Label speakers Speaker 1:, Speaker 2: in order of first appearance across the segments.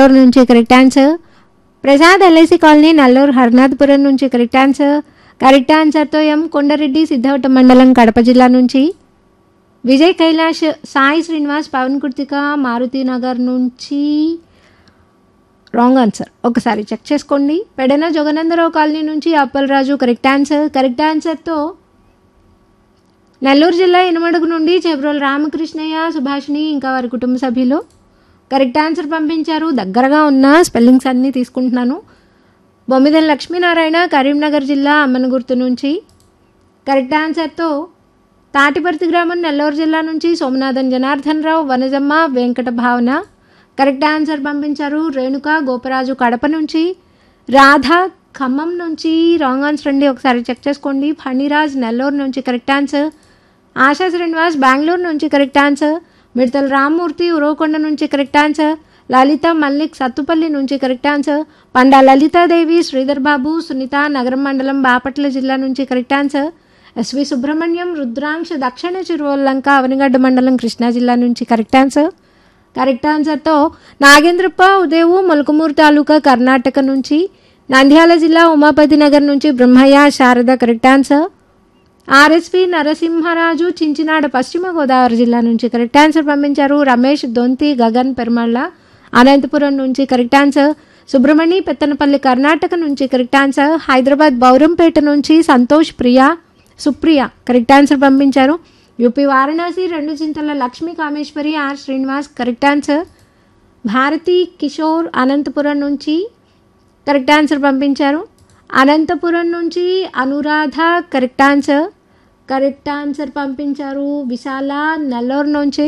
Speaker 1: నెల్లూరు నుంచి correct answer Prasad LIC colony Nallur Harnathapuram నుంచి correct answer correct ఆన్సర్తో ఎం కొండారెడ్డి సిద్ధవట మండలం కడప జిల్లా నుంచి విజయ్ కైలాష్ సాయి శ్రీనివాస్ పవన్ కుర్తిక మారుతి నగర్ నుంచి రాంగ్ ఆన్సర్ ఒకసారి చెక్ చేసుకోండి పెడన జగనందరావు కాలనీ నుంచి అప్పలరాజు కరెక్ట్ ఆన్సర్ కరెక్ట్ ఆన్సర్తో నెల్లూరు జిల్లా ఇనుమడుగు నుండి చెబ్రోల్ రామకృష్ణయ్య సుభాషిణి ఇంకా వారి కుటుంబ సభ్యులు కరెక్ట్ ఆన్సర్ పంపించారు దగ్గరగా ఉన్న స్పెల్లింగ్స్ అన్నీ తీసుకుంటున్నాను బొమ్మిదల లక్ష్మీనారాయణ కరీంనగర్ జిల్లా అమ్మనగుర్తు నుంచి కరెక్ట్ ఆన్సర్తో తాటిపర్తి గ్రామం నెల్లూరు జిల్లా నుంచి సోమనాథన్ జనార్దన్ రావు వనజమ్మ వెంకట భావన కరెక్ట్ ఆన్సర్ పంపించారు రేణుక గోపరాజు కడప నుంచి రాధ ఖమ్మం నుంచి రాంగ్ ఆన్సర్ అండి ఒకసారి చెక్ చేసుకోండి ఫణిరాజ్ నెల్లూరు నుంచి కరెక్ట్ ఆన్సర్ ఆశా శ్రీనివాస్ బెంగళూరు నుంచి కరెక్ట్ ఆన్సర్ మిడతల రామ్మూర్తి ఉరవకొండ నుంచి కరెక్ట్ ఆన్సర్ లలిత మల్లిక్ సత్తుపల్లి నుంచి కరెక్ట్ ఆన్సర్ పండా లలితాదేవి శ్రీధర్ బాబు సునీత నగరం మండలం బాపట్ల జిల్లా నుంచి correct answer S V Subrahmanyam Rudramsha Dakshina Chiruvallanka Avanigadda మండలం కృష్ణా జిల్లా నుంచి కరెక్ట్ ఆన్సర్ కరెక్ట్ ఆన్సర్తో నాగేంద్రప్ప ఉదేవు మొలకమూరు తాలూకా కర్ణాటక నుంచి నంద్యాల జిల్లా ఉమాపతి నగర్ నుంచి Brahmaiah Sharada correct answer R S V Narasimharaju Chinchinada Paschima Godavari జిల్లా నుంచి కరెక్ట్ ఆన్సర్ పంపించారు రమేష్ దొంతి గగన్ పెరుమళ్ళ అనంతపురం నుంచి కరెక్ట్ ఆన్సర్ సుబ్రహ్మణి పెత్తనపల్లి కర్ణాటక నుంచి కరెక్ట్ ఆన్సర్ హైదరాబాద్ బౌరంపేట నుంచి సంతోష్ ప్రియా సుప్రియ కరెక్ట్ ఆన్సర్ పంపించారు యూపీ వారణాసి రెండు Chintala Lakshmi Kameswari R Srinivas correct answer Bharati Kishore Anantapuram నుంచి కరెక్ట్ ఆన్సర్ పంపించారు అనంతపురం నుంచి Anuradha correct answer correct answer పంపించారు విశాల నెల్లూరు నుంచి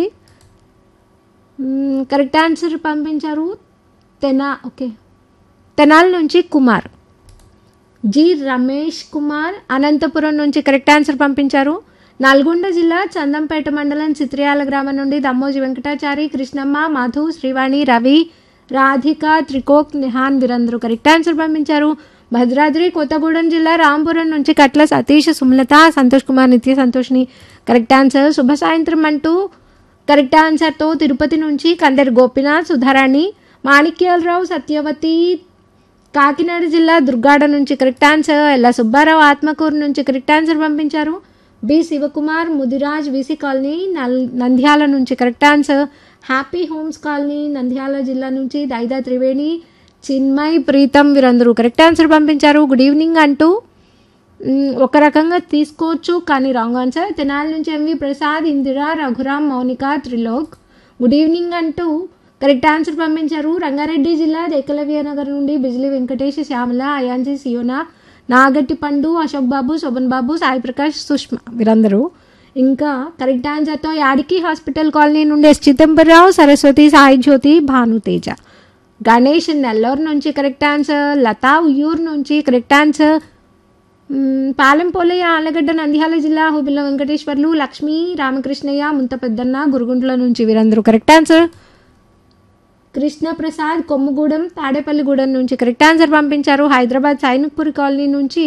Speaker 1: మ్మ్, కరెక్ట్ ఆన్సర్ పంపించారు తెనా ఓకే తెనాల్ నుంచి కుమార్ జి రమేష్ కుమార్ అనంతపురం నుంచి కరెక్ట్ ఆన్సర్ పంపించారు నల్గొండ జిల్లా చందంపేట మండలం చిత్రియాల గ్రామం నుండి దమ్మోజి వెంకటాచారి కృష్ణమ్మ మధు శ్రీవాణి రవి రాధిక త్రికోక్ నిహాన్ వీరందరూ కరెక్ట్ ఆన్సర్ పంపించారు భద్రాద్రి కొత్తగూడెం జిల్లా రాంపురం నుంచి కట్ల సతీష్ సుమలత సంతోష్ కుమార్ నిత్య సంతోష్ని కరెక్ట్ ఆన్సర్ శుభ సాయంత్రం అంటూ కరెక్ట్ ఆన్సర్తో తిరుపతి నుంచి కందర్ గోపినాథ్ సుధారాణి మాణిక్యాలరావు సత్యవతి కాకినాడ జిల్లా దుర్గాడ నుంచి కరెక్ట్ ఆన్సర్ ఎల్ల సుబ్బారావు ఆత్మకూరు నుంచి కరెక్ట్ ఆన్సర్ పంపించారు B Shivakumar Mudiraj V C colony నల్ నంద్యాల నుంచి correct answer happy homes colony Nandyal జిల్లా నుంచి దైదా త్రివేణి చిన్మయ్ ప్రీతం వీరందరూ కరెక్ట్ ఆన్సర్ పంపించారు గుడ్ ఈవినింగ్ అంటూ మ్, ఒక రకంగా తీసుకోవచ్చు కానీ రాంగ్ ఆన్సర్ తెనాలి నుంచి M V Prasad Indira Raghuram Mounika Trilok good evening అంటూ కరెక్ట్ ఆన్సర్ పంపించారు రంగారెడ్డి జిల్లా ఏకలవ్య నగర్ నుండి బిజిలి వెంకటేష్ శ్యామల అయాంజీ సియోనా నాగట్టి పండు అశోక్ బాబు శోభన్ బాబు సాయి ప్రకాష్ సుష్మా వీరందరూ ఇంకా కరెక్ట్ ఆన్సర్తో యాడికి హాస్పిటల్ కాలనీ నుండి ఎస్ చిదంబరరావు సరస్వతి సాయి జ్యోతి భానుతేజ గణేష్ నెల్లూరు నుంచి కరెక్ట్ ఆన్సర్ లతా ఉయ్యూరు నుంచి కరెక్ట్ ఆన్సర్ మ్మ్, పాలెంపోలయ్య ఆలగడ్డ నంద్యాల జిల్లా హుబిల్ల వెంకటేశ్వర్లు లక్ష్మి రామకృష్ణయ్య ముంత పెద్దన్న గురుగుంట్ల నుంచి వీరందరూ కరెక్ట్ ఆన్సర్ కృష్ణ ప్రసాద్ కొమ్ముగూడెం తాడేపల్లిగూడెం నుంచి కరెక్ట్ ఆన్సర్ పంపించారు హైదరాబాద్ సైనిక్పూర్ కాలనీ నుంచి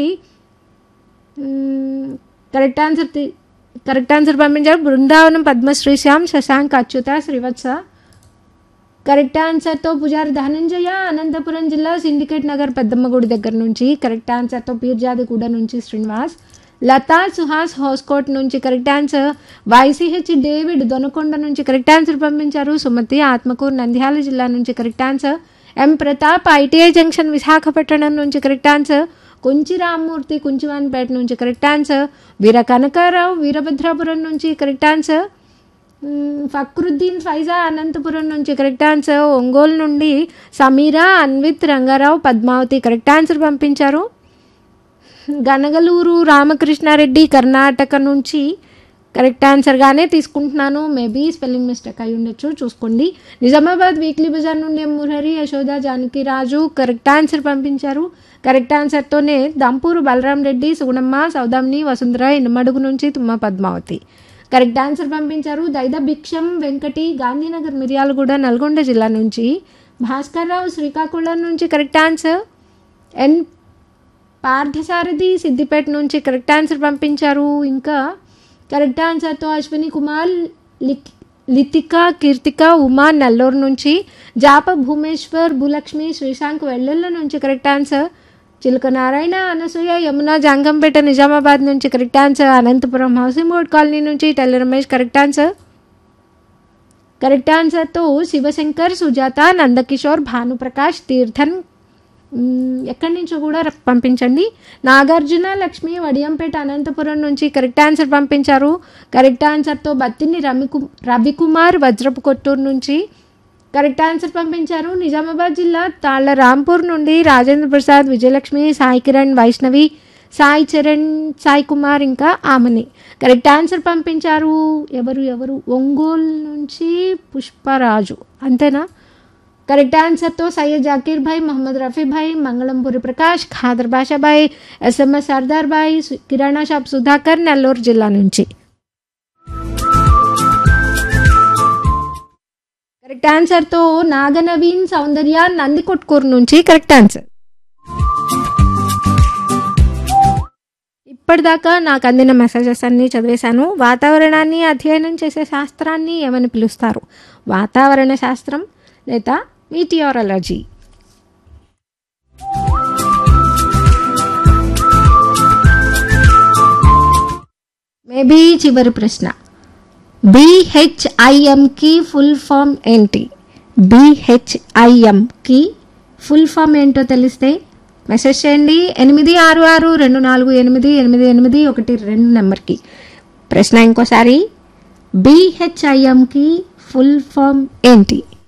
Speaker 1: మ్మ్, కరెక్ట్ ఆన్సర్ తి- కరెక్ట్ ఆన్సర్ పంపించారు బృందావనం పద్మశ్రీ శ్యామ్ శశాంక్ అచ్యుత శ్రీవత్స కరెక్ట్ ఆన్సర్తో పుజారి ధనంజయ అనంతపురం జిల్లా సిండికేట్ నగర్ పెద్దమ్మగుడి దగ్గర నుంచి కరెక్ట్ ఆన్సర్తో పీర్జాదిగూడ నుంచి శ్రీనివాస్ లతా సుహాస్ హోస్కోట్ నుంచి correct answer Y C H David Donakonda నుంచి కరెక్ట్ ఆన్సర్ పంపించారు సుమతి ఆత్మకూరు నంద్యాల జిల్లా నుంచి correct answer M Pratap ITI junction Visakhapatnam నుంచి కరెక్ట్ ఆన్సర్ కుంచి రామ్మూర్తి కుంచివానిపేట నుంచి కరెక్ట్ ఆన్సర్ వీర కనకారావు వీరభద్రాపురం నుంచి కరెక్ట్ ఆన్సర్ మ్మ్, ఫక్రుద్దీన్ ఫైజా అనంతపురం నుంచి కరెక్ట్ ఆన్సర్ ఒంగోలు నుండి సమీరా అన్విత్ రంగారావు పద్మావతి కరెక్ట్ ఆన్సర్ పంపించారు గనగలూరు రామకృష్ణారెడ్డి కర్ణాటక నుంచి కరెక్ట్ ఆన్సర్గానే తీసుకుంటున్నాను మేబీ స్పెల్లింగ్ మిస్టేక్ అయి ఉండొచ్చు చూసుకోండి నిజామాబాద్ వీక్లీ బజార్ నుండి M Murahari Yashoda Janaki Raju correct answer పంపించారు కరెక్ట్ ఆన్సర్తోనే దంపూరు బలరాం రెడ్డి సుగుణమ్మ సౌదామిని వసుంధర ఇనుమడుగు నుంచి తుమ్మ పద్మావతి కరెక్ట్ ఆన్సర్ పంపించారు దైద భిక్షం వెంకటి గాంధీనగర్ మిర్యాలగూడ నల్గొండ జిల్లా నుంచి భాస్కర్రావు శ్రీకాకుళం నుంచి correct answer N Parthasarathi Siddipet నుంచి కరెక్ట్ ఆన్సర్ పంపించారు ఇంకా కరెక్ట్ ఆన్సర్తో అశ్విని కుమార్ లిక్ లితిక కీర్తిక ఉమా నెల్లూరు నుంచి జాప భూమేశ్వర్ భూలక్ష్మి శ్రీశాంక్ వెల్లుల్ల నుంచి కరెక్ట్ ఆన్సర్ చిలుక నారాయణ అనసూయ యమున జంగంపేట నిజామాబాద్ నుంచి correct answer Anantapuram housing board colony నుంచి Tella Ramesh correct answer correct ఆన్సర్తో శివశంకర్ సుజాత నందకిషోర్ భానుప్రకాష్ తీర్థన్ మ్, ఎక్కడి నుంచో కూడా ర- పంపించండి నాగార్జున లక్ష్మి వడియంపేట అనంతపురం నుంచి కరెక్ట్ ఆన్సర్ పంపించారు కరెక్ట్ ఆన్సర్తో బత్తిని రమికు రవికుమార్ వజ్రపు కొట్టూరు నుంచి కరెక్ట్ ఆన్సర్ పంపించారు నిజామాబాద్ జిల్లా తాళ్ళ రాంపూర్ నుండి రాజేంద్ర ప్రసాద్ విజయలక్ష్మి సాయి కిరణ్ వైష్ణవి సాయి చరణ్ సాయి కుమార్ ఇంకా ఆమెని కరెక్ట్ ఆన్సర్ పంపించారు ఎవరు ఎవరు ఒంగోలు నుంచి పుష్పరాజు అంతేనా కరెక్ట్ ఆన్సర్తో సయ్యద్ జాకీర్ భాయ్ మొహమ్మద్ రఫీ భాయ్ మంగళంపూరి ప్రకాష్ ఖాదర్ బాషాభాయ్ ఎస్ఎంఎస్ సర్దార్ భాయ్ సు- కిరాణా షాప్ సుధాకర్ నెల్లూరు జిల్లా నుంచి కరెక్ట్ ఆన్సర్తో నాగనవీన్ సౌందర్య నందికొట్కూరు నుంచి కరెక్ట్ ఆన్సర్ ఇప్పటిదాకా నాకు అందిన మెసేజెస్ అన్నీ చదివేశాను వాతావరణాన్ని అధ్యయనం చేసే శాస్త్రాన్ని ఏమని పిలుస్తారు వాతావరణ శాస్త్రం లేదా మీటియారాలజీ మేబీ చివరి ప్రశ్న బిహెచ్ఐఎంకి ఫుల్ ఫామ్ ఏంటి బిహెచ్ఐఎంకి ఫుల్ ఫామ్ ఏంటో తెలిస్తే మెసేజ్ చేయండి ఎనిమిది ఆరు ఆరు రెండు నాలుగు ఎనిమిది ఎనిమిది ఎనిమిది ఒకటి రెండు నెంబర్కి ప్రశ్న ఇంకోసారి బిహెచ్ఐఎంకి ఫుల్ ఫామ్ ఏంటి